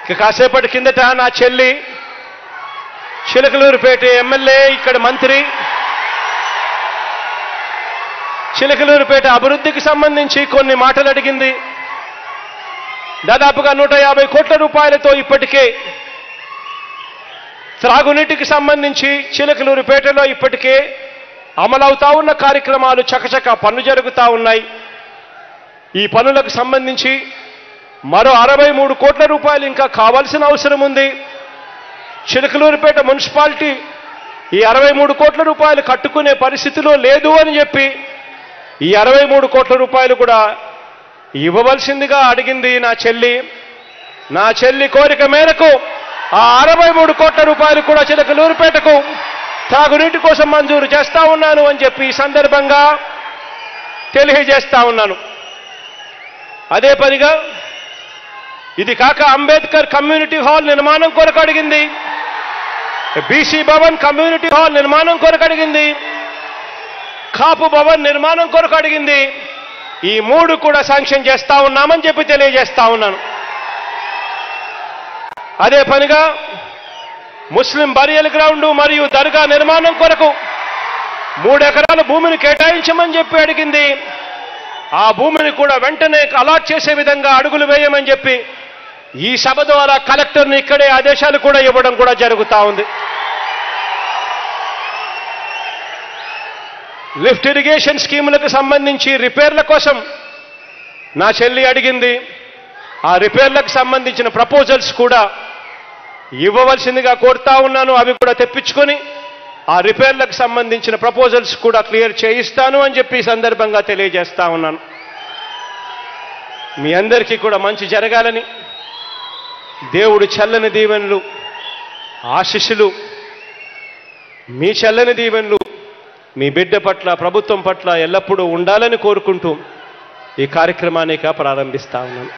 ఇక కాసేపటి కిందట నా చెల్లి చిలకలూరుపేట ఎమ్మెల్యే ఇక్కడ మంత్రి చిలకలూరుపేట అభివృద్ధికి సంబంధించి కొన్ని మాటలు అడిగింది దాదాపుగా నూట యాభై కోట్ల రూపాయలతో ఇప్పటికే త్రాగునీటికి సంబంధించి చిలకలూరుపేటలో ఇప్పటికే అమలవుతా ఉన్న కార్యక్రమాలు చకచక పన్ను జరుగుతూ ఉన్నాయి ఈ పనులకు సంబంధించి మరో అరవై మూడు కోట్ల రూపాయలు ఇంకా కావాల్సిన అవసరం ఉంది చిలకలూరుపేట మున్సిపాలిటీ ఈ అరవై మూడు కోట్ల రూపాయలు కట్టుకునే పరిస్థితిలో లేదు అని చెప్పి ఈ అరవై మూడు కోట్ల రూపాయలు కూడా ఇవ్వవలసిందిగా అడిగింది నా చెల్లి నా చెల్లి కోరిక మేరకు ఆ అరవై మూడు కోట్ల రూపాయలు కూడా చిలకలూరుపేటకు తాగునీటి కోసం మంజూరు చేస్తా ఉన్నాను అని చెప్పి ఈ సందర్భంగా తెలియజేస్తా ఉన్నాను అదే పనిగా ఇది కాక అంబేద్కర్ కమ్యూనిటీ హాల్ నిర్మాణం కొరకు అడిగింది బీసీ భవన్ కమ్యూనిటీ హాల్ నిర్మాణం కొరకు అడిగింది కాపు భవన్ నిర్మాణం కొరకు అడిగింది ఈ మూడు కూడా శాంక్షన్ చేస్తా ఉన్నామని చెప్పి తెలియజేస్తా ఉన్నాను అదే పనిగా ముస్లిం బరియల్ గ్రౌండ్ మరియు దర్గా నిర్మాణం కొరకు మూడు ఎకరాల భూమిని కేటాయించమని చెప్పి అడిగింది ఆ భూమిని కూడా వెంటనే అలాట్ చేసే విధంగా అడుగులు వేయమని చెప్పి ఈ సభ ద్వారా కలెక్టర్ని ఇక్కడే ఆదేశాలు కూడా ఇవ్వడం కూడా జరుగుతా ఉంది లిఫ్ట్ ఇరిగేషన్ స్కీములకు సంబంధించి రిపేర్ల కోసం నా చెల్లి అడిగింది ఆ రిపేర్లకు సంబంధించిన ప్రపోజల్స్ కూడా ఇవ్వవలసిందిగా కోరుతా ఉన్నాను అవి కూడా తెప్పించుకొని ఆ రిపేర్లకు సంబంధించిన ప్రపోజల్స్ కూడా క్లియర్ చేయిస్తాను అని చెప్పి ఈ సందర్భంగా తెలియజేస్తా ఉన్నాను మీ అందరికీ కూడా మంచి జరగాలని దేవుడు చల్లని దీవెనలు ఆశిష్యులు మీ చల్లని దీవెనలు మీ బిడ్డ పట్ల ప్రభుత్వం పట్ల ఎల్లప్పుడూ ఉండాలని కోరుకుంటూ ఈ కార్యక్రమాన్ని ఇక ప్రారంభిస్తా ఉన్నాను